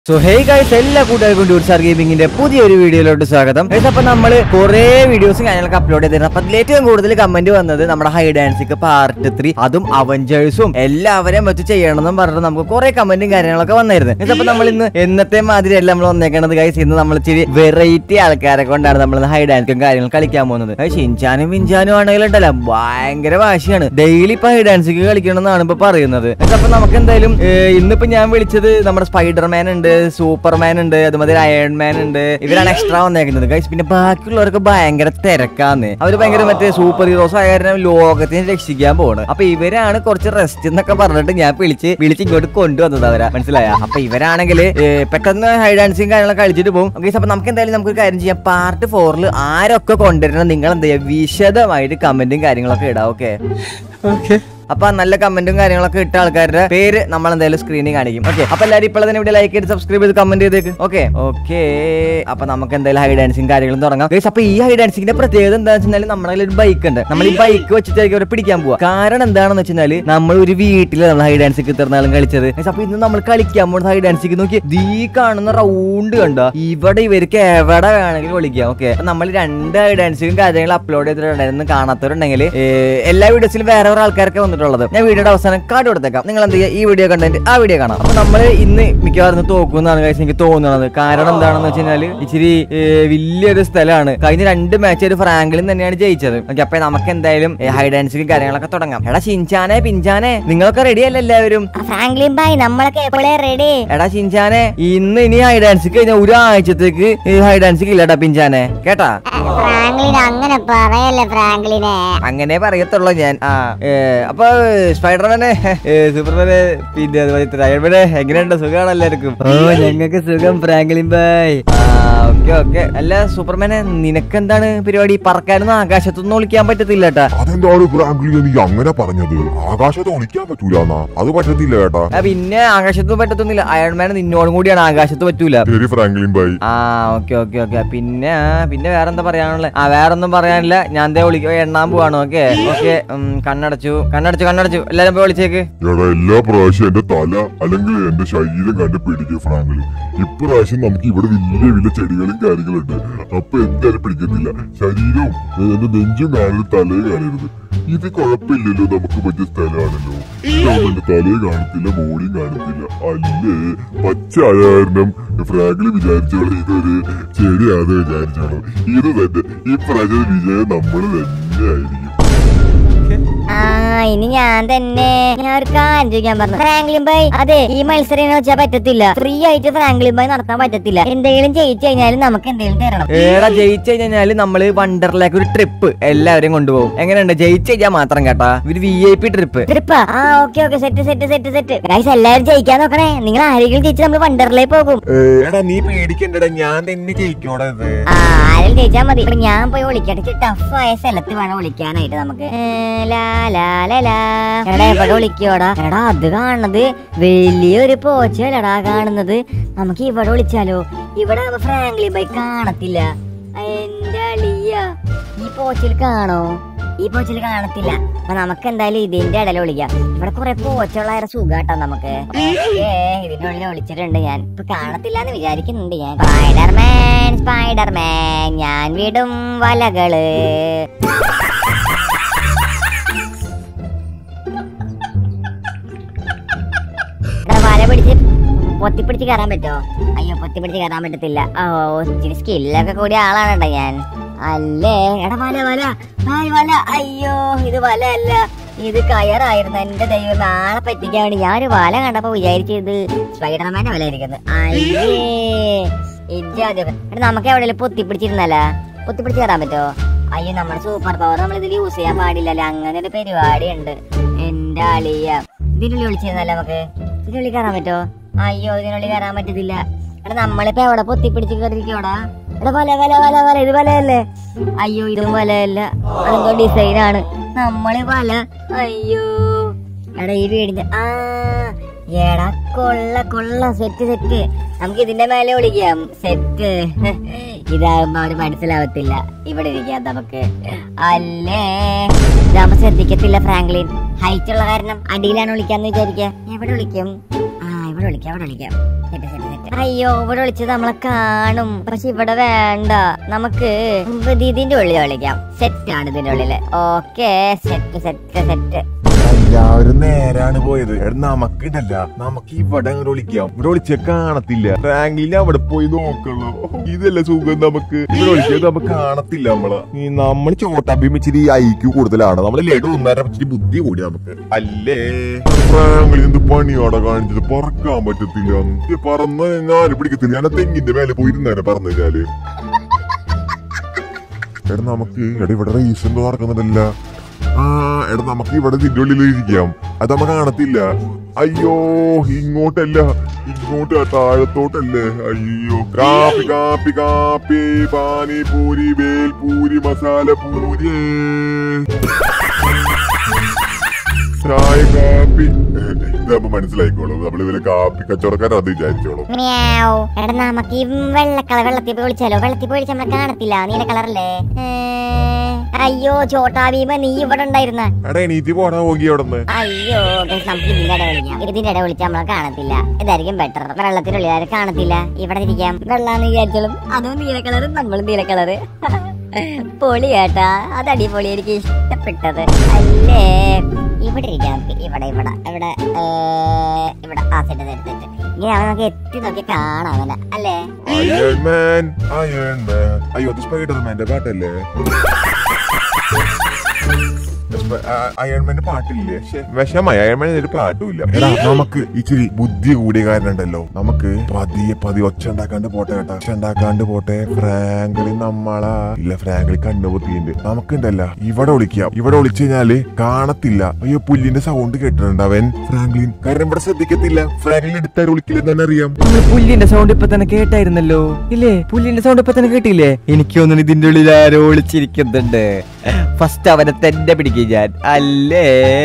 So hey guys എല്ലാ കൂട്ടുകാർക്കും ടൂർസാർ ഗെയിമിങ്ങിന്റെ പുതിയൊരു വീഡിയോയിലോട്ട് സ്വാഗതം ഗൈസ് അപ്പൊ നമ്മള് കുറെ വീഡിയോസും കാര്യങ്ങളൊക്കെ അപ്ലോഡ് ചെയ്തിരുന്നു അപ്പൊ അതിൽ ഏറ്റവും കൂടുതൽ കമന്റ് വന്നത് നമ്മുടെ ഹൈ ഡാൻസിക്ക് പാർട്ട് ത്രീ അതും അവഞ്ചേഴ്സും എല്ലാവരെയും വെച്ച് ചെയ്യണമെന്നും പറഞ്ഞിട്ട് നമുക്ക് കുറെ കമന്റും കാര്യങ്ങളൊക്കെ വന്നായിരുന്നു ഗൈസ് അപ്പൊ നമ്മൾ ഇന്ന് എന്നത്തെ മാതിരി അല്ല നമ്മൾ വന്നേക്കണത് ഗൈസ് ഇന്ന് നമ്മൾ ഇച്ചിരി വെറൈറ്റി ആൾക്കാരെ കൊണ്ടാണ് നമ്മൾ ഹൈ ഡാൻസും കാര്യങ്ങളും കളിക്കാൻ പോകുന്നത് ഗൈസ് ഷിൻചാനും വിഞ്ചാനും ആണെങ്കിലും ഉണ്ടല്ലോ ഭയങ്കര വാശിയാണ് ഡെയിലി ഇപ്പൊ ഹൈ ഡാൻസിക്ക് കളിക്കണം എന്നാണ് ഇപ്പൊ പറയുന്നത് ഗൈസ് അപ്പൊ നമുക്ക് എന്തായാലും ഏഹ്, ഇന്നിപ്പോ ഞാൻ വിളിച്ചത് നമ്മുടെ സ്പൈഡർമാൻ ഉണ്ട് സൂപ്പർമാൻ ഉണ്ട് അതുമാതിരി അയൺ മാൻ ഉണ്ട് ഇവരാണ് എക്സ്ട്രാ വന്നേക്കുന്നത് ഗൈസ് പിന്നെ ബാക്കിയുള്ളവർക്ക് ഭയങ്കര തിരക്കാന്ന് അവര് ഭയങ്കര മറ്റേ സൂപ്പർ ഹീറോസ് ആയ കാരണം ലോകത്തിനെ രക്ഷിക്കാൻ പോണ് അപ്പൊ ഇവരാണ് കുറച്ച് റെസ്റ്റ് എന്നൊക്കെ പറഞ്ഞിട്ട് ഞാൻ വിളിച്ച് വിളിച്ച് ഇങ്ങോട്ട് കൊണ്ടുവന്നത് അവരാ മനസ്സിലായ അപ്പൊ ഇവരാണെങ്കിൽ പെട്ടെന്ന് ഹൈ ഡാൻസിങ് കാര്യങ്ങളൊക്കെ കളിച്ചിട്ട് പോകും ഗൈസ് അപ്പൊ നമുക്ക് എന്തായാലും നമുക്ക് ഒരു കാര്യം ചെയ്യാം പാർട്ട് ഫോറിൽ ആരൊക്കെ കൊണ്ടുവരണം നിങ്ങൾ എന്ത് ചെയ്യാം വിശദമായിട്ട് കമന്റും കാര്യങ്ങളൊക്കെ ഇടാം ഓക്കെ ഓക്കെ അപ്പൊ നല്ല കമന്റും കാര്യങ്ങളൊക്കെ ഇട്ട ആൾക്കാരുടെ പേര് നമ്മൾ എന്തായാലും സ്ക്രീനിൽ കാണിക്കും ഓക്കെ അപ്പൊ എല്ലാവരും ഇപ്പോൾ തന്നെ ഇവിടെ ലൈക്ക് ചെയ്ത് സബ്സ്ക്രൈബ് ചെയ്ത് കമന്റ് ചെയ്തേക്ക് ഓക്കെ ഓക്കെ അപ്പൊ നമുക്ക് എന്തായാലും ഹൈ ഡാൻസിങ് കാര്യങ്ങളും തുടങ്ങാം Guys, അപ്പൊ ഈ ഹൈ ഡാൻസിങ്ങിന്റെ പ്രത്യേകത എന്താണെന്ന് വെച്ചാൽ നമ്മുടെ കയ്യിൽ ഒരു ബൈക്ക് ഉണ്ട് നമ്മൾ ഈ ബൈക്ക് വെച്ചിട്ടായിരിക്കും അവരെ പിടിക്കാൻ പോവാ കാരണം എന്താണെന്ന് വെച്ചാൽ നമ്മൾ ഒരു വീട്ടിൽ നമ്മൾ ഹൈ ഡാൻസിക്ക് ഇത്രനാളും കളിച്ചത് Guys, അപ്പൊ ഇന്ന് നമ്മൾ കളിക്കാൻ പോകുന്ന ഹൈ ഡാൻസിക്ക് നോക്കി ദീ കാണുന്ന റൗണ്ട് കണ്ടോ ഇവിടെ ഇവർക്ക് എവിടെ വേണമെങ്കിലും വിളിക്കാം ഓക്കെ നമ്മൾ രണ്ട് ഹൈ ഡാൻസിലും കാര്യങ്ങൾ അപ്ലോഡ് ചെയ്തിട്ടുണ്ടായിരുന്നു കാണാത്തവരുണ്ടെങ്കിൽ എല്ലാ വീഡിയോസിലും വേറെ വേറെ ആൾക്കാരൊക്കെ വന്നിട്ടുള്ളത് ഞാൻ വീഡിയോയുടെ അവസാനം കാർഡ് കൊടുത്തേക്കാം നിങ്ങൾ എന്ത് ചെയ്യുക ഈ വീഡിയോ കണ്ടിട്ട് ആ വീഡിയോ കാണാം അപ്പൊ നമ്മൾ ഇന്ന് മിക്കവാറും തോക്കുമെന്നാണ് guys എനിക്ക് തോന്നുന്നത് കാരണം എന്താണെന്ന് വെച്ച് കഴിഞ്ഞാൽ ഇച്ചിരി ഏർ, വലിയൊരു സ്ഥലമാണ് കഴിഞ്ഞ രണ്ട് മാച്ച് ഒരു ഫ്രാങ്ക്ലിൻ തന്നെയാണ് ജയിച്ചത് ഓക്കെ അപ്പൊ നമുക്ക് എന്തായാലും ഹൈ ഡാൻസിലും കാര്യങ്ങളൊക്കെ തുടങ്ങാം എടാ ചിഞ്ചാനെ പിഞ്ചാനെ നിങ്ങളൊക്കെ റെഡി അല്ലേ എല്ലാവരും ഫ്രാങ്ക്ലിൻ ഭായ് നമ്മളൊക്കെ എപ്പോഴേ റെഡി എടാ ചിഞ്ചാനെ ഇന്ന് ഇനി ഹൈ ഡാൻസ് കഴിഞ്ഞ ഒരാഴ്ചത്തേക്ക് ഹൈ ഡാൻസ് ഇല്ലടാ പിഞ്ചാനെ കേട്ടാ ഫ്രാങ്ക്ലിൻ അങ്ങനെ പറയല്ലേ ഫ്രാങ്ക്ലിനെ അങ്ങനെ പറയത്തുള്ളൂ ഞാൻ ആ ഏ, അപ്പൊ സ്പൈഡർമാനെ ഏ, സൂപ്പർമാനെ പിന്നെ അതുപോലെ ഇത്ര അയൺമാനെ എങ്ങനെയുണ്ട് സുഖമാണ് എല്ലാവർക്കും ഓ ഞങ്ങൾക്ക് സുഖം ഫ്രാങ്ക്ലിൻ ബായ് ആ ഓക്കെ ഓക്കെ അല്ല സൂപ്പർമാനെ നിനക്കെന്താണ് പരിപാടി പറക്കാനൊന്നും ആകാശത്തൊന്നും ഒളിക്കാൻ പറ്റത്തില്ല കേട്ടാ അതെന്താണ് ഫ്രാങ്ക്ലിൻ നീ അങ്ങനെ പറഞ്ഞത് ആകാശത്ത് ഒളിക്കാൻ പറ്റൂലെന്നാ അത് പറ്റത്തില്ല കേട്ടാ ആ, പിന്നെ ആകാശത്ത് പറ്റത്തൊന്നുമില്ല അയൺമാൻ നിന്നോടും കൂടിയാണ് ആകാശത്ത് പറ്റൂല ശരി ഫ്രാങ്ക്ലിൻ ബായി ആ ഓക്കെ ഓക്കെ ഓക്കെ പിന്നെ പിന്നെ വേറെന്താ പറയാനുള്ളത് ആ വേറൊന്നും പറയാനില്ല ഞാൻ ദേ വിളിക്കുക എണ്ണാൻ പോവാണ് ഓക്കെ ഓക്കെ കണ്ണടച്ചു കണ്ണടച്ചു കണ്ണടച്ചു എല്ലാരും പോയി വിളിച്ചേക്ക് എടാ എല്ലാ പ്രാവശ്യം എന്റെ തല അല്ലെങ്കിൽ എന്റെ ശരീരം കണ്ട് പിടിക്കും ഫ്രാങ്ക്ലിൻ ഇപ്രാവശ്യം നമുക്ക് ഇവിടെ വലിയ വലിയ ചെടികളും കാര്യങ്ങളുണ്ട് അപ്പൊ എന്തായാലും പിടിക്കത്തില്ല ശരീരവും ഏ, എന്റെ നെഞ്ചും കാണരുത് തലയും കാണരുത് ഇത് കുഴപ്പമില്ലല്ലോ നമുക്ക് പറ്റിയ സ്ഥലമാണല്ലോ ഇതാവുമ്പോ എന്റെ തലയും കാണത്തില്ല ബോഡിയും കാണത്തില്ല അല്ലേ പച്ച ആയാരണം ഫ്രാങ്ക്ലിൻ വിചാരിച്ചോളൂ ഇതൊരു ചെടിയാണെന്ന് വിചാരിച്ചോളൂ ഇത് തന്നെ ഈ പ്രാവശ്യം വിജയം നമ്മൾ തന്നെ ആയിരിക്കും ആ ഇനി ഞാൻ തന്നെ ഞാൻ ഒരു കാര്യം ചോദിക്കാൻ പറഞ്ഞു ഫ്രാങ്ക്ലിൻ ഭായ് അതെ ഈ മത്സരം എന്ന് വെച്ചാൽ പറ്റത്തില്ല ഫ്രീ ആയിട്ട് ഫ്രാങ്ക്ലിൻ ഭായ് നടത്താൻ പറ്റത്തില്ല എന്തെങ്കിലും ജയിച്ചു കഴിഞ്ഞാൽ നമുക്ക് എന്തെങ്കിലും തരണം ഏടാ ജയിച്ചു കഴിഞ്ഞാല് നമ്മള് വണ്ടർലേക്ക് ഒരു ട്രിപ്പ് എല്ലാവരെയും കൊണ്ടുപോകും എങ്ങനെയുണ്ട് ജയിച്ചു കഴിഞ്ഞാൽ മാത്രം കേട്ടാ ഒരു വി ഐ പി ട്രിപ്പ് ട്രിപ്പാ ആ okay okay set set set set guys എല്ലാവരും ജയിക്കാൻ നോക്കണേ നിങ്ങൾ ആരെങ്കിലും ജയിച്ച് നമ്മൾ വണ്ടർലേ പോകും എടാ നീ പേടിക്കണ്ടടാ ഞാൻ തന്നെ ജയിക്കോടാ ഇത് ആ ആരെങ്കിലും ജയിച്ചാൽ മതി ഇവിടെ ഞാൻ പോയി വിളിക്കട്ടെ ടഫായ സ്ഥലത്ത് വേണം വിളിക്കാനായിട്ട് നമുക്ക് ഏ, ലാ, ലാ, ലാ, ലാ. എടാ എവിടെ വിളിക്കോടാ എടാ അത് കാണുന്നത് വലിയൊരു പോച്ചല്ലടാ കാണുന്നത് നമുക്ക് ഇവിടെ വിളിച്ചാലോ ഇവിടെ ഫ്രാങ്ക്ലിൻ ബൈ കാണത്തില്ല എന്റെ അളിയ ഈ പോച്ചിൽ കാണോ ഈ പോച്ചിൽ കാണത്തില്ല അപ്പൊ നമുക്ക് എന്തായാലും ഇതിന്റെ ഇടയിൽ വിളിക്കാം ഇവിടെ കുറെ പോച്ചുള്ള സുഖാട്ടോ നമുക്ക് ഓക്കേ, ഇതിന്റെ ഉള്ളിൽ വിളിച്ചിട്ടുണ്ട് ഞാൻ ഇപ്പൊ കാണത്തില്ല എന്ന് വിചാരിക്കുന്നുണ്ട് ഞാൻ സ്പൈഡർമാൻ സ്പൈഡർമാൻ ഞാൻ വിടും വലകള് എടാ, വല പിടിച്ച് പൊത്തിപ്പിടിച്ച് കയറാൻ പറ്റോ അയ്യോ പൊത്തിപ്പിടിച്ച് കയറാൻ പറ്റത്തില്ല ഓ ഇച്ചിരി സ്കില്ലൊക്കെ കൂടിയ ആളാണ് കേട്ടോ ഞാൻ അല്ലേ എടാ വല വല ഹായ് വല അയ്യോ ഇത് വല അല്ല ഇത് കയറായിരുന്നു എന്റെ ദൈവം ആളെ പറ്റിക്കാൻ വേണ്ടി ഞാനൊരു വല കണ്ടപ്പോ വിചാരിച്ചു ഇത് സ്പൈഡർമാന്റെ വല ഇരിക്കുന്നത് അയ്യേ ഇജ്ജാതി എടാ നമുക്ക് എവിടെയെങ്കിലും പൊത്തിപ്പിടിച്ചിരുന്നല്ല പൊത്തിപ്പിടിച്ച് കയറാൻ പറ്റോ അയ്യോ നമ്മുടെ സൂപ്പർ പവർ നമ്മൾ ഇതിൽ യൂസ് ചെയ്യാൻ പാടില്ലല്ലോ അങ്ങനെ ഒരു പരിപാടി ഉണ്ട് എന്റെ അളിയ ഇതിനുള്ളിൽ വിളിച്ചിരുന്നല്ലേ നമുക്ക് ഇതിനുള്ളിൽ കയറാൻ പറ്റോ അയ്യോ ഇതിനുള്ളിൽ കയറാൻ പറ്റത്തില്ല എടാ നമ്മളിപ്പോ എവിടെ പൊത്തിപ്പിടിച്ച് കയറിയിരിക്കോടാ എടാ വല വല വല വല ഇത് വലയല്ലേ അയ്യോ ഇതും വലയല്ല അതെന്തോ ഡിസൈൻ ആണ് നമ്മള് വല അയ്യോ എടാ ഈ വീടിന്റെ ആ എടാ കൊള്ള കൊള്ള സെറ്റ് സെറ്റ് നമുക്ക് ഇതിന്റെ മേലെ വിളിക്കാം സെറ്റ് ഇതാകുമ്പോ അവര് മനസ്സിലാവത്തില്ല ഇവിടെ ഇരിക്കാം നമുക്ക് അല്ലേ ഇതാകുമ്പോ ശ്രദ്ധിക്കത്തില്ല ഫ്രാങ്ക്ലിൻ ഹൈറ്റ് ഉള്ള കാരണം അടിയിലാണ് വിളിക്കാന്ന് വിചാരിക്ക എവിടെ വിളിക്കും ആ ഇവിടെ വിളിക്കാം ഇവിടെ വിളിക്കാം സെറ്റ് സെറ്റ് സെറ്റ് അയ്യോ ഇവിടെ വിളിച്ചത് നമ്മളെ കാണും പക്ഷെ ഇവിടെ വേണ്ട നമുക്ക് ഇത് ഇതിന്റെ ഉള്ളിൽ വിളിക്കാം സെറ്റ് ആണ് ഇതിന്റെ ഉള്ളില് ഓക്കെ സെറ്റ് സെറ്റ് സെറ്റ് എല്ലാവരും നേരാണ് പോയത് എടാ നമുക്ക് ഇതല്ല നമുക്ക് ഇവിടെ അങ്ങോട്ട് വിളിക്കാം ഇവിടെ വിളിച്ച കാണത്തില്ല റാങ്കിലിന് അവിടെ പോയി നോക്കുള്ളൂ ഇതല്ല സുഖം നമുക്ക് ഇവിടെ വിളിച്ചത് നമുക്ക് കാണത്തില്ല നമ്മള് ഈ നമ്മൾ ചോട്ടാഭിമിച്ചിരി ഐക്യു കൂടുതലാണ് നമ്മള് ലഡു ഒന്നര ഇച്ചിരി ബുദ്ധി കൂടി നമുക്ക് അല്ലേ റാങ്കിൽ എന്ത് പണിയോടെ കാണിച്ചത് പറക്കാൻ പറ്റത്തില്ല ഈ പറന്ന് ഞാൻ പിടിക്കത്തില്ല ഞാൻ ആ തെങ്ങിന്റെ മേലെ പോയിരുന്നേനെ പറഞ്ഞു കഴിഞ്ഞാല് എടാ നമുക്ക് എടാ ഇവിടെ റേസ് എന്തോ നടക്കുന്നുണ്ടല്ല ആ എടാ നമുക്ക് ഇവിടെ ഇതിന്റെ ഉള്ളിൽ ഇരിക്കാം അത് നമ്മ കാണത്തില്ല അയ്യോ ഇങ്ങോട്ടല്ല ഇങ്ങോട്ട് ആ താഴത്തോട്ടല്ലേ അയ്യോ കാപ്പി കാപ്പി കാപ്പി പാനിപൂരി വേൽപൂരി മസാല പൂരി ചായ കാപ്പി ഇതാകുമ്പോ മനസ്സിലായിക്കോളും നമ്മൾ ഇവരെ കാപ്പി കച്ചവടക്കാരൻ അത് വിചാരിച്ചോളും മ്യാവ്. എടാ നമുക്ക് ഈ വെള്ള കളർ വെള്ളത്തിൽ പോയി വിളിച്ചാലോ വെള്ളത്തിൽ പോയി വിളിച്ചാൽ നമ്മളെ കാണത്തില്ല നീല കളറല്ലേ ഏ, അയ്യോ ചോട്ടാ ഭീമ നീ ഇവിടെ ഉണ്ടായിരുന്ന എടാ എണീറ്റ് പോടാ പോകി അവിടെ നിന്ന് അയ്യോ guys, നമുക്ക് ഇതിന്റെ ഇട വിളിക്കാം ഇതിന്റെ ഇട വിളിച്ചാൽ നമ്മളെ കാണത്തില്ല ഇതായിരിക്കും ബെറ്റർ വെള്ളത്തിനുള്ളിൽ ആരും കാണത്തില്ല ഇവിടെ ഇരിക്കാം വെള്ളാന്ന് വിചാരിച്ചാലും അതും നീല കളറ് നമ്മളും നീല കളറ് പൊളി കേട്ടാ അത് അടിപൊളി എനിക്ക് ഇഷ്ടപ്പെട്ടത് അല്ലേ ഇവിടെ ഇരിക്കാം ഇവിടെ ഇവിടെ ഇവിടെ ഏ, ഇവിടെ ആ സെറ്റ് സെറ്റ് സെറ്റ് ഇങ്ങനെ അവൻ നമുക്ക് എത്തി നോക്കി കാണാം അവനെ അല്ലേ അയൺ മാൻ അയൺ മാൻ അയ്യോ അത് സ്പൈഡർമാന്റെ പാട്ടല്ലേ അയൺമാന്റെ പാട്ടില്ലേ ശ്ശെ, വിഷമായി അയൺമാൻ ഒരു പാട്ടുമില്ല എടാ നമുക്ക് ഇച്ചിരി ബുദ്ധി കൂടിയ കാരണം ഉണ്ടല്ലോ നമുക്ക് പതിയെ പതിയെ ഒച്ച ഉണ്ടാക്കാണ്ട് പോട്ടെ കേട്ടാ ഒച്ച ഉണ്ടാക്കാണ്ട് പോട്ടെ ഫ്രാങ്കളി നമ്മളാ ഇല്ല ഫ്രാങ്കളി കണ്ണുപൊത്തിയുണ്ട് നമുക്കുണ്ടല്ല ഇവിടെ വിളിക്കാം ഇവിടെ വിളിച്ചു കഴിഞ്ഞാല് കാണത്തില്ല അയ്യോ പുല്ലിന്റെ സൗണ്ട് കേട്ടിട്ടുണ്ട് അവൻ ഫ്രാങ്ക്ലിൻ കാരണം ഇവിടെ ശ്രദ്ധിക്കത്തില്ല ഫ്രാങ്ക്ലിൻ എടുത്താൽ വിളിക്കില്ലെന്ന് തന്നെ അറിയാം നമ്മള് പുല്ലിന്റെ സൗണ്ട് ഇപ്പൊ തന്നെ കേട്ടായിരുന്നല്ലോ ഇല്ലേ പുല്ലിന്റെ സൗണ്ട് ഇപ്പൊ തന്നെ കേട്ടില്ലേ എനിക്ക് തോന്നുന്നു ഇതിന്റെ ഉള്ളിൽ ആരോ ഒളിച്ചിരിക്കുന്നുണ്ട് ഫസ്റ്റ് അവനെ തന്നെ പിടിക്കും ഞാൻ അല്ലേ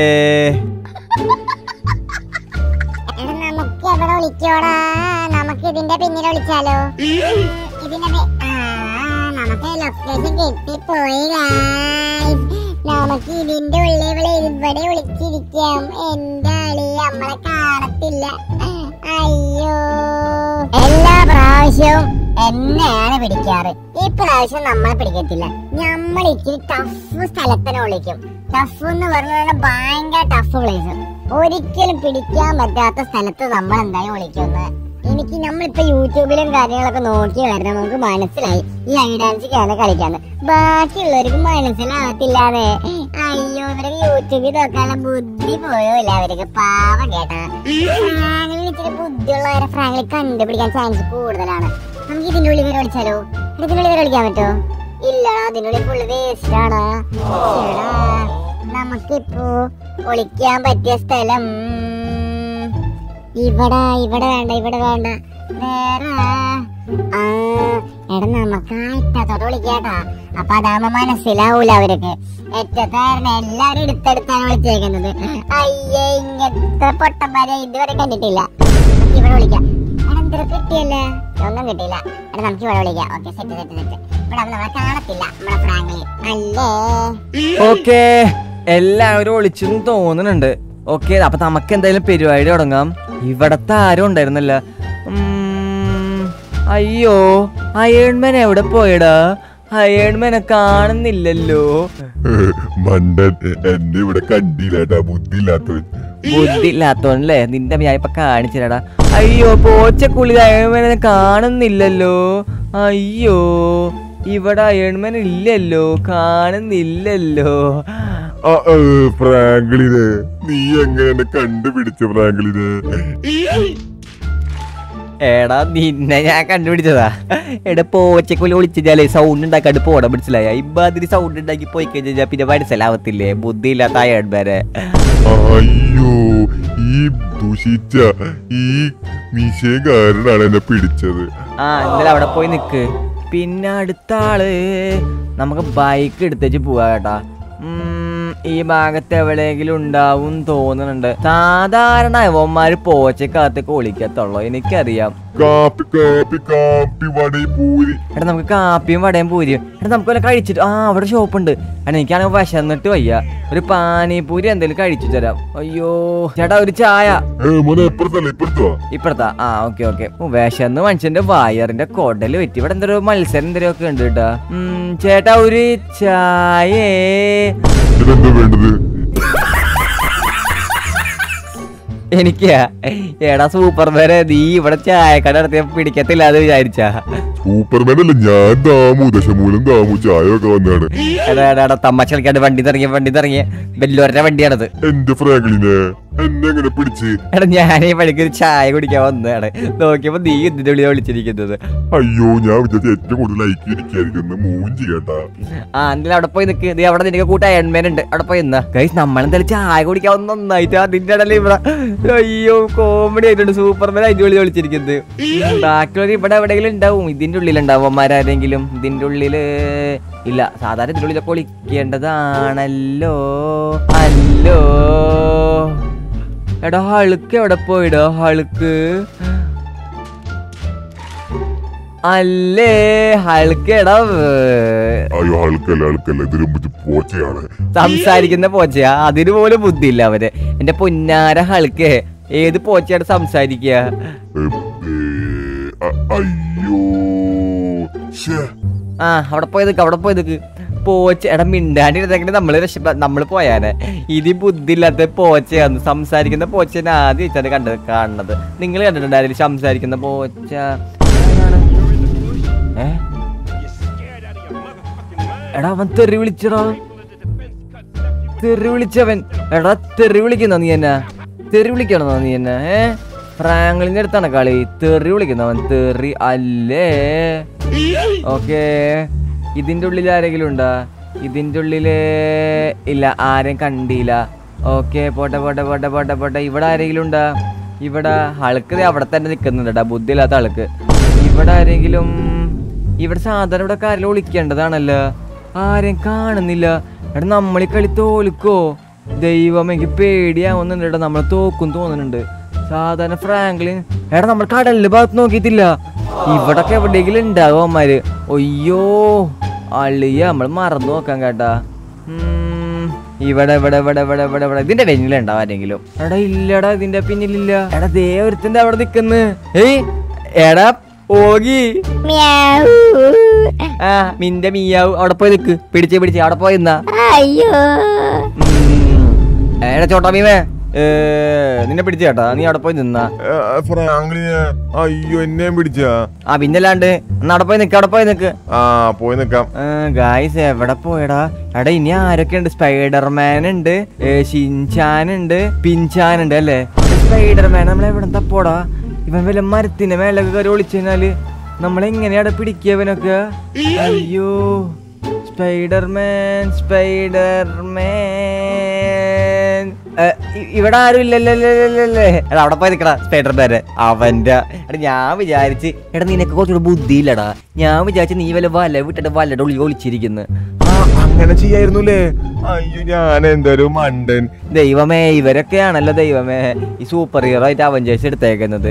എടാ നമുക്ക് എവിടെ വിളിക്കോടാ നമുക്ക് ഇതിന്റെ പിന്നിൽ വിളിച്ചാലോ ഇതിന്റെ പി- ആ, നമുക്ക് ലൊക്കേഷൻ കിട്ടിപ്പോയി guys. നമുക്ക് ഇതിന്റെ ഉള്ളിൽ ഇവിടെ ഇവിടെ വിളിച്ചിരിക്കാം എന്റെ അളി നമ്മളെ കാണത്തില്ല അയ്യോ എല്ലാ പ്രാവശ്യവും എന്നെയാണ് പിടിക്കാറ് ഈ പ്രാവശ്യം നമ്മളെ പിടിക്കത്തില്ല നമ്മൾ ഇച്ചിരി ടഫ് സ്ഥലത്തിനെ വിളിക്കും ടഫ് എന്ന് പറഞ്ഞാൽ ഭയങ്കര ടഫ് പ്ലേസ് ഒരിക്കലും പിടിക്കാൻ പറ്റാത്ത സ്ഥലത്ത് നമ്മൾ എന്തായാലും വിളിക്കുന്നത് എനിക്ക് നമ്മളിപ്പോ യൂട്യൂബിലും കാര്യങ്ങളൊക്കെ നോക്കി വരുന്ന നമുക്ക് മനസ്സിലായി ഈ ഐ ഡാൻസ് കേരള കളിക്കാന്ന് ബാക്കിയുള്ളവർക്ക് മനസ്സിലാവത്തില്ലാതെ അയ്യോ ഇവർക്ക് യൂട്യൂബിൽ നോക്കാനുള്ള ബുദ്ധി പോലും അവർക്ക് പാവം കേട്ടാ ഫ്രാങ്കിൽ ഇച്ചിരി ബുദ്ധിയുള്ളവരെ ഫ്രാങ്കിൽ കണ്ടുപിടിക്കാൻ ചാൻസ് കൂടുതലാണ് നമുക്ക് ഇതിന്റെ ഉള്ളിൽ വരെ വിളിച്ചാലോ ഇതിന്റെ ഉള്ളിൽ വരെ വിളിക്കാൻ പറ്റുമോ ഇല്ല അതിന്റെ ഉള്ളിൽ ഫുള്ള് വേസ്റ്റ് ആണ് ശ്ശെടാ, നമുക്കിപ്പോ ഒളിക്കാൻ പറ്റിയ സ്ഥലം ഇവിടെ ഇവിടെ വേണ്ട ഇവിടെ വേണ്ട വേറെ ആ എടാ നമുക്ക് ആ ഇട്ടത്തോട്ട് വിളിക്കാട്ടാ അപ്പൊ അതാകുമ്പോ മനസ്സിലാവൂല അവർക്ക് ഏറ്റത്തായിരുന്നു എല്ലാരും എടുത്തെടുത്താണ് വിളിച്ചേക്കുന്നത് അയ്യേ ഇങ്ങനത്തെ പൊട്ടന്മാരെ ഇതുവരെ കണ്ടിട്ടില്ല നമുക്ക് ഇവിടെ വിളിക്കാം എടാ എന്തൊരു കിട്ടിയല്ലേ ഒന്നും കിട്ടിയില്ല എടാ നമുക്ക് ഇവിടെ വിളിക്കാം ഓക്കെ സെറ്റ് സെറ്റ് സെറ്റ് ഇവിടെ നമ്മളെ കാണത്തില്ല നമ്മളെ ഫ്രാങ്കിളി അല്ലേ ഓക്കെ എല്ലാവരും ഒളിച്ചെന്ന് തോന്നുന്നുണ്ട് ഓക്കെ അപ്പൊ നമുക്ക് എന്തായാലും പരിപാടി തുടങ്ങാം ഇവിടത്തെ ആരും ഉണ്ടായിരുന്നില്ല ഉം, അയ്യോ അയൺമാൻ എവിടെ പോയടാ അയൺമാനെ കാണുന്നില്ലല്ലോ മണ്ടൻ എന്നെ ഇവിടെ കണ്ടില്ലാട്ടാ ബുദ്ധിയില്ലാത്തവൻ ബുദ്ധി ഇല്ലാത്തോണ്ടല്ലേ നിന്റെ ഞാൻ ഇപ്പൊ കാണിച്ചില്ലടാ അയ്യോ പോച്ചക്കുള്ളി അയൺമാനെ കാണുന്നില്ലല്ലോ അയ്യോ ഇവിടെ അയൺമാൻ ഇല്ലല്ലോ കാണുന്നില്ലല്ലോ ആ, ഏ, ഫ്രാങ്ക്ലിന് നീ എങ്ങനെ എന്നെ കണ്ടുപിടിച്ച ഫ്രാങ്ക്ലിന് എടാ നിന്നെ ഞാൻ കണ്ടുപിടിച്ചതാ എടാ പോച്ചക്കുള്ളി ഒളിച്ചാലേ സൗണ്ട് ഉണ്ടാക്കാണ്ട് പോടാൻ മനസ്സിലായ ഇമ്മാതിരി സൗണ്ട് ഉണ്ടാക്കി പോയി കഴിഞ്ഞാൽ പിന്നെ മനസ്സിലാവത്തില്ലേ ബുദ്ധി ഇല്ലാത്ത അയൺമാരെ അയ്യോ ഈ ദുഷിച്ച ഈ നിശയക്കാരനാണ് എന്നെ പിടിച്ചത് ആ ഇന്നലെ അവിടെ പോയി നിക്ക് പിന്നെ അടുത്ത ആള് നമുക്ക് ബൈക്ക് എടുത്തേച്ച് പോവാ കേട്ടാ ഉം, ഈ ഭാഗത്ത് എവിടെയെങ്കിലും ഉണ്ടാവും തോന്നുന്നുണ്ട് സാധാരണ ഇവന്മാര് പോച്ചക്കകത്തേക്ക് ഒളിക്കത്തുള്ളൂ എനിക്കറിയാം കാപ്പി കാപ്പി കാപ്പി വട പൂരി എടാ നമുക്ക് കാപ്പിയും വടയും പൂരിയും എടാ നമുക്ക് വല്ല കഴിച്ചിട്ട് ആ അവിടെ ഷോപ്പ് ഉണ്ട് എടാ എനിക്കാണെങ്കിൽ വിശന്നിട്ട് വയ്യ ഒരു പാനിപൂരി എന്തെങ്കിലും കഴിച്ചു തരാം അയ്യോ ചേട്ടാ ഒരു ചായ ഏ മോനെ എപ്പുറത്തല്ല ഇപ്പുറത്തോ ഇപ്പഴത്താ ആ ഓക്കെ ഓക്കെ വിശന്ന് മനുഷ്യന്റെ വയറിന്റെ കൊടല് പറ്റി ഇവിടെ എന്തൊരു മത്സരം എന്തെങ്കിലും ഒക്കെ ഉണ്ട് കേട്ടാ ഉം, ചേട്ടാ ഒരു ചായേ ഇതിനെന്താ വേണ്ടത് എനിക്ക് എടാ സൂപ്പർ വരെ നീ ഇവിടെ ചായക്കട നടത്തിയ പിടിക്കത്തില്ല എന്ന് വിചാരിച്ചാ സൂപ്പർമാൻ അല്ല ഞാൻ ദാമു ദശമൂലം ദാമു ചായ ഒക്കെ വന്നാണ് എടാ എടാ എടാ തമാശ കളിക്കാണ്ട് വണ്ടി ഇറങ്ങിയ വണ്ടി ഇറങ്ങിയ വെല്ലോരുടെ വണ്ടിയാണത് എന്റെ ഫ്രാങ്ക്ലിനെ എന്നെ എങ്ങനെ പിടിച്ച് എടാ ഞാൻ ഈ വഴിക്ക് ഒരു ചായ കുടിക്കാൻ വന്നതാണ് നോക്കിയപ്പോ നീ ഇതിന്റെ വിളിയാ വിളിച്ചിരിക്കുന്നത് അയ്യോ ഞാൻ വിചാരിച്ച ഏറ്റവും കൂടുതൽ ലൈക്ക് ഇരിക്കായിരിക്കും മൂഞ്ചി കേട്ടാ ആ എന്തായാലും അവിടെ പോയി നിക്ക് നീ അവിടെ നിനക്ക് കൂട്ട അയൺമേൻ ഉണ്ട് അവിടെ പോയി നിന്നാ ഗൈസ് നമ്മളെന്തായാലും ചായ കുടിക്കാൻ വന്ന് നന്നായിട്ട് അതിന്റെ ഇടയിൽ ഇവിടെ അയ്യോ കോമഡി ആയിട്ടുണ്ട് സൂപ്പർമാൻ അതിന്റെ ഉള്ളിൽ വിളിച്ചിരിക്കുന്നത് ബാക്കിയുള്ളവർ ഇവിടെ എവിടെയെങ്കിലും ഉണ്ടാവും ഇതിന്റെ ഉള്ളിൽ ഉണ്ടാവും അമ്മാരാരെങ്കിലും ഇതിന്റെ ഉള്ളില് ഇല്ല സാധാരണ ഇതിന്റെ ഉള്ളിലൊക്കെ ഒളിക്കേണ്ടതാണല്ലോ അല്ലോ എടാ ഹളുക്ക് എവിടെ പോയിടോ ഹളുക്ക് അല്ലേ ഹളുക്ക് എടാ ഏർ, അയ്യോ ആൾക്കല്ല ആൾക്കല്ല ഇതിന് മുമ്പ് പോച്ചയാണ് സംസാരിക്കുന്ന പോച്ചയാ അതിന് പോലും ബുദ്ധിയില്ല അവര് എന്റെ പൊന്നാര ഹളുക്ക് ഏത് പോച്ചയാണ് സംസാരിക്കുക ഏ, ഏ, അ- അയ്യോ ശ്ശേ. ആ അവിടെ പോയി നിൽക്ക് അവിടെ പോയി നിൽക്ക് പോച്ച എടാ മിണ്ടാണ്ടിരുന്നെങ്കിൽ നമ്മള് രക്ഷ നമ്മള് പോയാനെ ഇത് ബുദ്ധിയില്ലാത്ത പോച്ചയാന്ന് സംസാരിക്കുന്ന പോച്ചനെ ആദ്യം വെച്ചാണ് കണ്ടത് കാണുന്നത് നിങ്ങൾ കണ്ടിട്ടുണ്ടായിരുന്നു സംസാരിക്കുന്ന പോച്ച ആരാണ്? ഏ? എടാ അവൻ തെറി വിളിച്ചടാ തെറി വിളിച്ചവൻ എടാ തെറി വിളിക്കുന്ന നീ എന്നാ തെറി വിളിക്കണോ നീ എന്നാ ഏ ഫ്രാങ്ക്ലിന്റെ അടുത്താണ് കളി തെറി വിളിക്കുന്നവൻ തെറി അല്ലേ ഓക്കേ ഇതിന്റെ ഉള്ളിൽ ആരെങ്കിലും ഉണ്ടാ ഇതിന്റെ ഉള്ളില് ഇല്ല ആരെയും കണ്ടില്ല ഓക്കെ പോട്ടെ പോട്ടെ പോട്ടെ പോട്ടെ പോട്ടെ ഇവിടെ ആരെങ്കിലും ഉണ്ടാ ഇവിടെ ആൾക്ക് ദേ അവിടെ തന്നെ നിൽക്കുന്നുണ്ടാ ബുദ്ധിയില്ലാത്ത ആൾക്ക് ഇവിടെ ആരെങ്കിലും ഇവിടെ സാധാരണ ഇവിടെ കാര്യം ഒളിക്കേണ്ടതാണല്ലോ ആരെയും കാണുന്നില്ല എടാ നമ്മളീ കളി തോൽക്കോ ദൈവം എനിക്ക് പേടിയാവുന്നുണ്ട് എടാ നമ്മൾ തോക്കും തോന്നുന്നുണ്ട് സാധാരണ ഫ്രാങ്ക്ലിൻ എടാ നമ്മൾ കടലിന്റെ ഭാഗത്ത് നോക്കിയിട്ടില്ല ഇവിടൊക്കെ എവിടെയെങ്കിലും ഉണ്ടാവും അമ്മമാര് ഒയ്യോ അള്ളിയ നമ്മൾ മറന്നു നോക്കാൻ കേട്ടാ ഉം, ഇവിടെ ഇവിടെ ഇവിടെ ഇവിടെ ഇവിടെ ഇവിടെ ഇതിന്റെ വെഞ്ഞിലുണ്ടാവും ആരെങ്കിലും എടാ ഇല്ലടാ ഇതിന്റെ പിന്നിലില്ല എടാ ദേ ഒരുത്തിന്റെ അവിടെ നിക്കുന്നു ഏയ് എടാ ഓകി മ്യാവൂ. ആ മിന്റെ മീയാവ് അവിടെ പോയി നിക്ക് പിടിച്ച് പിടിച്ച് അവിടെ പോയി നിന്നാ അയ്യോ ഉം. എടാ ചോട്ടാ മീമേ ഏ, നിന്നെ പിടിച്ച ചേട്ടാ നീ അവിടെ പോയി നിന്നാ ഫ്രാങ്ക്ലിന് അയ്യോ എന്നെയും പിടിച്ചാ ആ പിന്നല്ലാണ്ട് എന്നാ അവിടെ പോയി നിക്ക് അവിടെ പോയി നിക്ക് ആ പോയി നിക്കാം ഗായ്സ് എവിടെ പോയടാ എടാ ഇനി ആരൊക്കെ ഉണ്ട് സ്പൈഡർമാൻ ഉണ്ട് ഏ, ഷിൻചാൻ ഉണ്ട് പിൻചാൻ ഉണ്ട് അല്ലേ സ്പൈഡർമാൻ നമ്മളെ എവിടെ തപ്പോടാ ഇവൻ വല്ല മരത്തിന്റെ മേലൊക്കെ കയറി ഒളിച്ചു കഴിഞ്ഞാല് നമ്മളെങ്ങനെയാടാ പിടിക്കവനൊക്കെ അയ്യോ സ്പൈഡർമാൻ സ്പൈഡർമാൻ ഏ, ഇ- ഇവിടെ ആരും ഇല്ലല്ലേ എടാ അവിടെ പോയി നിക്കടാ സ്പൈഡർമാന് അവന്റെ എടാ ഞാൻ വിചാരിച്ച് എടാ നിനക്ക് കുറച്ചുകൂടെ ബുദ്ധിയില്ലടാ ഞാൻ വിചാരിച്ച് നീ വല്ല വല വിട്ടിട്ട് വലയുടെ ഉള്ളിൽ ഒളിച്ചിരിക്കുന്നു ആ അങ്ങനെ ചെയ്യായിരുന്നുല്ലേ അയ്യോ ഞാൻ എന്തായാലും മണ്ടൻ ദൈവമേ ഇവരൊക്കെയാണല്ലോ ദൈവമേ ഈ സൂപ്പർ ഹീറോ ആയിട്ട് അവഞ്ചേഴ്സ് എടുത്തേക്കുന്നത്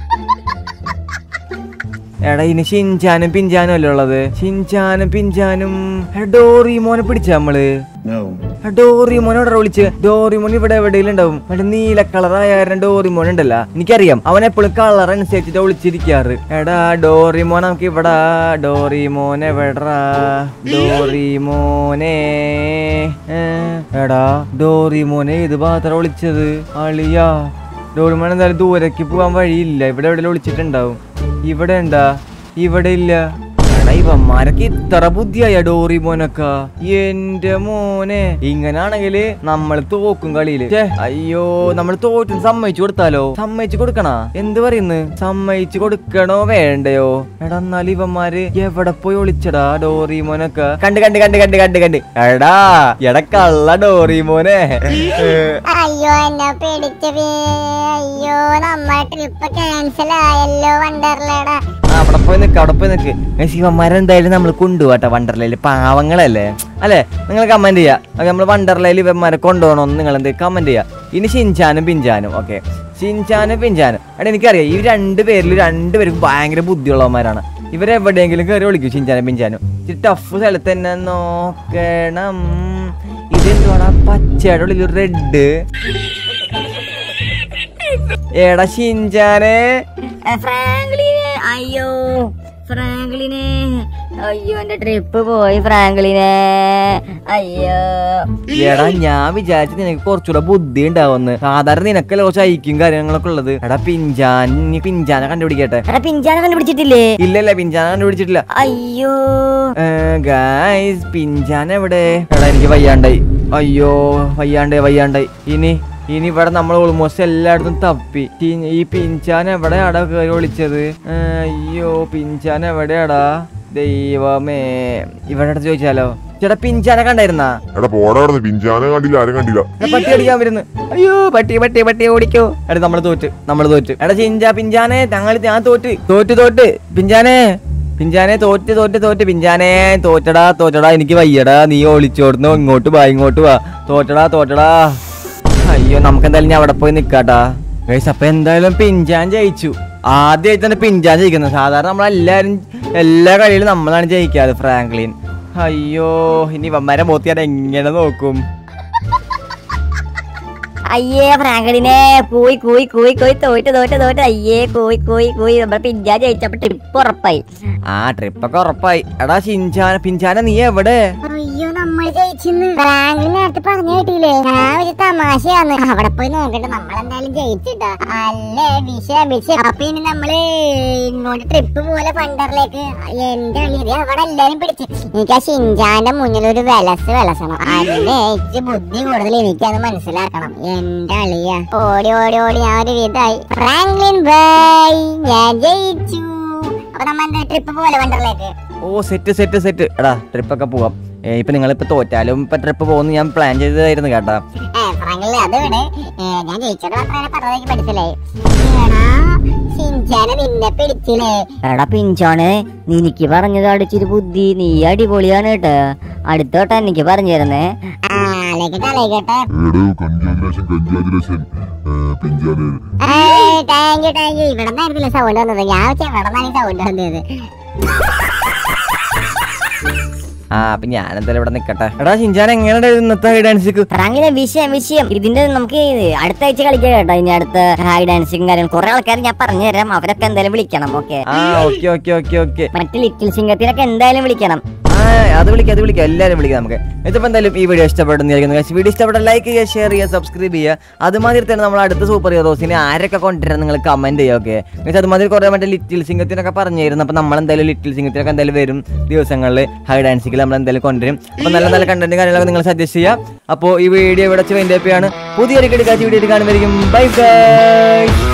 എടാ ഇനി ഷിൻചാനും പിഞ്ചാനും അല്ലേ ഉള്ളത് ഷിൻചാനും പിഞ്ചാനും എടാ, ഡോറിമോനെ പിടിച്ച നമ്മള് എടാ, ഡോറിമോനെ എവിടെ വിളിച്ച് ഡോറിമോൻ ഇവിടെ എവിടെയെങ്കിലും ഉണ്ടാവും മറ്റേ നീല കളറായ ഡോറിമോൻ ഉണ്ടല്ലോ എനിക്കറിയാം അവൻ എപ്പോഴും കളർ അനുസരിച്ചിട്ട് വിളിച്ചിരിക്കാറ് എടാ ഡോറിമോൻ നമുക്ക് ഇവിടെ ഡോറിമോൻ എവിടാ ഡോറിമോനെ ഏ, എടാ ഡോറിമോനെ ഏത് ഭാഗത്താണ് വിളിച്ചത് അളിയാ ഡോറിമോൻ എന്തായാലും ദൂരേക്ക് പോകാൻ വഴിയില്ല ഇവിടെ എവിടെ വിളിച്ചിട്ടുണ്ടാവും ഇവിടെ ഉണ്ടാ ഇവിടെ ഇല്ല എടാ ഇവന്മാരൊക്കെ ഇത്ര ബുദ്ധിയായ ഡോറിമോനൊക്കെ എന്റെ മോനെ ഇങ്ങനാണെങ്കില് നമ്മൾ തോക്കും കളിയില് ഛേ, അയ്യോ നമ്മൾ തോറ്റും സമ്മതിച്ചു കൊടുത്താലോ സമ്മതിച്ചു കൊടുക്കണ എന്ത് പറയുന്നു സമ്മതിച്ചു കൊടുക്കണോ വേണ്ടയോ എടാ എന്നാലും ഇവന്മാര് എവിടെ പോയി ഒളിച്ചടാ ഡോറിമോനൊക്കെ കണ്ട് കണ്ട് കണ്ട് കണ്ട് കണ്ട് കണ്ട് എടാ എടാ കള്ള ഡോറിമോനെ ഏ, അയ്യോ എന്നെ പിടിച്ചത് അയ്യോ നമ്മളെ ട്രിപ്പ് ക്യാൻസൽ ആയല്ലോ വണ്ടർലേടാ ആ, അവിടെ പോയി നിക്ക് അവിടെ പോയി നിക്ക് ശിവന്മാരെന്തായാലും നമ്മൾ കൊണ്ടുപോട്ടെ വണ്ടർലയിൽ പാവങ്ങളല്ലേ അല്ലെ നിങ്ങൾ കമന്റ് ചെയ്യാ നമ്മൾ വണ്ടർലയിൽ ഇവന്മാരെ കൊണ്ടുപോകണമെന്ന് നിങ്ങൾ എന്ത് കമന്റ് ചെയ്യാ ഇനി ഷിൻചാനും പിഞ്ചാനും ഓക്കെ ഷിൻചാനും പിഞ്ചാനും എടാ എനിക്കറിയാം ഈ രണ്ട് പേരിൽ രണ്ട് പേരും ഭയങ്കര ബുദ്ധിയുള്ളവന്മാരാണ് ഇവരെവിടെയെങ്കിലും കയറി വിളിക്കും ഷിൻചാനും പിഞ്ചാനും ഇച്ചിരി ടഫ് സ്ഥലത്ത് തന്നെ നോക്കണം ഇതെന്തുവാടാ പച്ചയുടെ ഉള്ളിൽ റെഡ് എടാ ഷിൻചാനെ ഏ, ഫ്രാങ്ക്ലിന് അയ്യോ ഫ്രാങ്ക്ലിന് അയ്യോ എന്റെ ട്രിപ്പ് പോയി ഫ്രാങ്ക്ലിനെ അയ്യോ എടാ ഞാൻ വിചാരിച്ചു നിനക്ക് കുറച്ചുകൂടെ ബുദ്ധി ഉണ്ടാവുമെന്ന് സാധാരണ നിനക്കല്ലേ കുറച്ച് ഐക്യം കാര്യങ്ങളൊക്കെ ഉള്ളത് എടാ പിഞ്ചാൻ നീ പിഞ്ചാനെ കണ്ടുപിടിക്കട്ടെ എടാ പിഞ്ചാനെ കണ്ടുപിടിച്ചിട്ടില്ലേ ഇല്ലല്ല പിഞ്ചാനെ കണ്ടുപിടിച്ചിട്ടില്ല അയ്യോ ഗായ്സ് പിഞ്ചാൻ എവിടെ എടാ എനിക്ക് വയ്യാണ്ടായി അയ്യോ വയ്യാണ്ടായി വയ്യാണ്ടായി ഇനി ഇനി ഇവിടെ നമ്മൾ ഓൾമോസ്റ്റ് എല്ലായിടത്തും തപ്പി ഈ- ഈ പിഞ്ചാൻ എവിടെയാടാ കയറി വിളിച്ചത് ഏ, അയ്യോ പിഞ്ചാൻ എവിടെയാടാ ദൈവമേ ഇവിടെ അടുത്ത് ചോദിച്ചാലോ ചേട്ടാ പിഞ്ചാനെ കണ്ടായിരുന്നാ എടാ പോടാ അവിടെ പിഞ്ചാനെ കണ്ടില്ല ആരും കണ്ടില്ല എടാ, പട്ടി അടിക്കാൻ വരുന്നു അയ്യോ പട്ടി പട്ടി പട്ടി ഓടിക്കോ എടാ നമ്മള് തോറ്റ് നമ്മള് തോറ്റ് എടാ ചിഞ്ച പിഞ്ചാനെ ഞങ്ങൾ ഞാൻ തോറ്റ് തോറ്റ് തോറ്റ് പിഞ്ചാനെ പിഞ്ചാനെ തോറ്റ് തോറ്റ് തോറ്റ് പിഞ്ചാനെ തോറ്റടാ തോറ്റടാ എനിക്ക് വയ്യടാ നീ ഒളിച്ചോടുന്നു ഇങ്ങോട്ട് വാ ഇങ്ങോട്ട് വാ തോറ്റടാ തോറ്റടാ അയ്യോ നമുക്ക് എന്തായാലും ഞാൻ അവിടെ പോയി നിക്കാട്ടാ ഗൈസ് അപ്പൊ എന്തായാലും പിഞ്ചാൻ ജയിച്ചു ആദ്യമായിട്ട് തന്നെ പിഞ്ചാൻ ജയിക്കുന്നത് സാധാരണ നമ്മളെല്ലാരും എല്ലാ കളിയിലും നമ്മളാണ് ജയിക്കാറ് ഫ്രാങ്ക്ലിൻ അയ്യോ ഇനി ഇവന്മാരെ മോത്തി ഞാൻ എങ്ങനെ നോക്കും അയ്യേ ഫ്രാങ്ക്ലിനെ പോയി പോയി പോയി പോയി തോറ്റ് തോറ്റ് തോറ്റ് അയ്യേ പോയി പോയി പോയി നമ്മുടെ പിഞ്ചാൻ ജയിച്ചപ്പോ ട്രിപ്പ് ഉറപ്പായി ആ ട്രിപ്പൊക്കെ ഉറപ്പായി എടാ ചിഞ്ചാന പിഞ്ചാന നീ എവിടെ അയ്യോ നമ്മൾ ജയിച്ചെന്ന് ഫ്രാങ്ക്ലിൻ നേരത്തെ പറഞ്ഞു കേട്ടില്ലേ ഞാൻ ഒരു തമാശയാണ് അവിടെ പോയി നോക്കട്ടെ നമ്മൾ എന്തായാലും ജയിച്ചിട്ടാ അല്ലേ വിഷയം വിഷയം അപ്പൊ ഇനി നമ്മള് ഇങ്ങോട്ട് ട്രിപ്പ് പോലെ ഫണ്ടറിലേക്ക് എന്റെ അളിയത് അവിടെ എല്ലാരും പിടിച്ച് എനിക്ക് ആ ഷിൻജാന്റെ മുന്നിൽ ഒരു വിലസ് വിലസണം അല്ലേ എനിക്ക് ബുദ്ധി കൂടുതൽ എനിക്കത് മനസ്സിലാക്കണം എന്റെ അളിയ ഓടി ഓടി ഓടി ഞാൻ ഒരു വിധായി ഫ്രാങ്ക്ലിൻ ബൈ ഞാൻ ജയിച്ചു അപ്പൊ നമ്മ എന്താ ട്രിപ്പ് പോലെ വണ്ടറിലേക്ക് ഓ സെറ്റ് സെറ്റ് സെറ്റ് എടാ ട്രിപ്പൊക്കെ പോവാം ഏ, ഇപ്പൊ നിങ്ങളിപ്പോ തോറ്റാലും ഇപ്പൊ ട്രിപ്പ് പോകുന്ന ഞാൻ പ്ലാൻ ചെയ്തതായിരുന്നു കേട്ടാ ഏ, ഫ്രാങ്കിളി അത് വിട്. ഏ, ഞാൻ ജയിച്ചോട് മാത്രമേ പറഞ്ഞതെനിക്ക് മനസ്സിലായി എടാ, ഷിൻചാനെ നിന്നെ പിടിച്ചില്ലേ എടാ പിഞ്ചാണ് നിനക്ക് പറഞ്ഞത് അടിച്ചൊരു ബുദ്ധി നീ അടിപൊളിയാണ് കേട്ടോ അടുത്ത വട്ടം എനിക്ക് പറഞ്ഞു തരുന്നേ ആ അലകട്ടെ അലകട്ടെ എടോ കൺഗ്രാജുലേഷൻ കൺഗ്രാജുലേഷൻ പിഞ്ചാനെ താങ്ക് യു താങ്ക് യു ഇവിടെ നിന്നായിരുന്നില്ല സൗണ്ട് വന്നത് ഞാൻ വെച്ചാൽ ഇവിടെ നിന്നാണ് സൗണ്ട് വന്നത് ആ അപ്പൊ ഞാൻ എന്തായാലും ഇവിടെ നിക്കട്ടെ എടാ ചിഞ്ചാൻ എങ്ങനെയുണ്ട് ഇന്നത്തെ ഡാൻസിക്ക് ഫ്രാങ്കിലെ വിഷയം വിഷയം ഇതിന്റെ നമുക്ക് അടുത്ത ആഴ്ച കളിക്കാം കേട്ടോ ഇനി അടുത്ത ഹായ് ഡാൻസിങ് കാര്യം കുറെ ആൾക്കാർ ഞാൻ പറഞ്ഞു തരാം അവരൊക്കെ എന്തായാലും വിളിക്കണം ഓക്കെ ആ ഓക്കെ ഓക്കെ ഓക്കെ ഓക്കെ മറ്റു ലിറ്റിൽ സിംഗത്തിനൊക്കെ എന്തായാലും വിളിക്കണം ആ അത് വിളിക്കാം അത് വിളിക്കാം എല്ലാവരും വിളിക്കാം നമുക്ക് ഇതിപ്പോ എന്തായാലും ഈ വീഡിയോ ഇഷ്ടപ്പെടുന്നതായിരിക്കുന്നു guys. വീഡിയോ ഇഷ്ടപ്പെട്ട ലൈക്ക് ചെയ്യുക ഷെയർ ചെയ്യുക സബ്സ്ക്രൈബ് ചെയ്യുക അതുമാതിരി തന്നെ നമ്മൾ അടുത്ത സൂപ്പർ ഹീറോസിനെ ആരൊക്കെ കൊണ്ടുവരാൻ നിങ്ങൾ കമന്റ് ചെയ്യുക ഓക്കെ മീൻസ് അതുമാതിരി കുറെ മറ്റേ ലിറ്റിൽ സിംഗത്തിനൊക്കെ പറഞ്ഞിരുന്നു അപ്പൊ നമ്മൾ എന്തായാലും ലിറ്റിൽ സിംഗത്തിനൊക്കെ എന്തായാലും വരും ദിവസങ്ങളിൽ ഹൈ ഡാൻസിൽ നമ്മൾ എന്തായാലും കൊണ്ടുവരും അപ്പൊ നല്ല നല്ല കണ്ടന്റ് കാര്യങ്ങളൊക്കെ നിങ്ങൾ സജസ്റ്റ് ചെയ്യുക അപ്പോൾ ഈ വീഡിയോ ഇവിടെ വെച്ച് വേണ്ടി പുതിയൊരു കിടക്കാച്ച വീഡിയോ കാണുമായിരിക്കും ബൈ ബൈ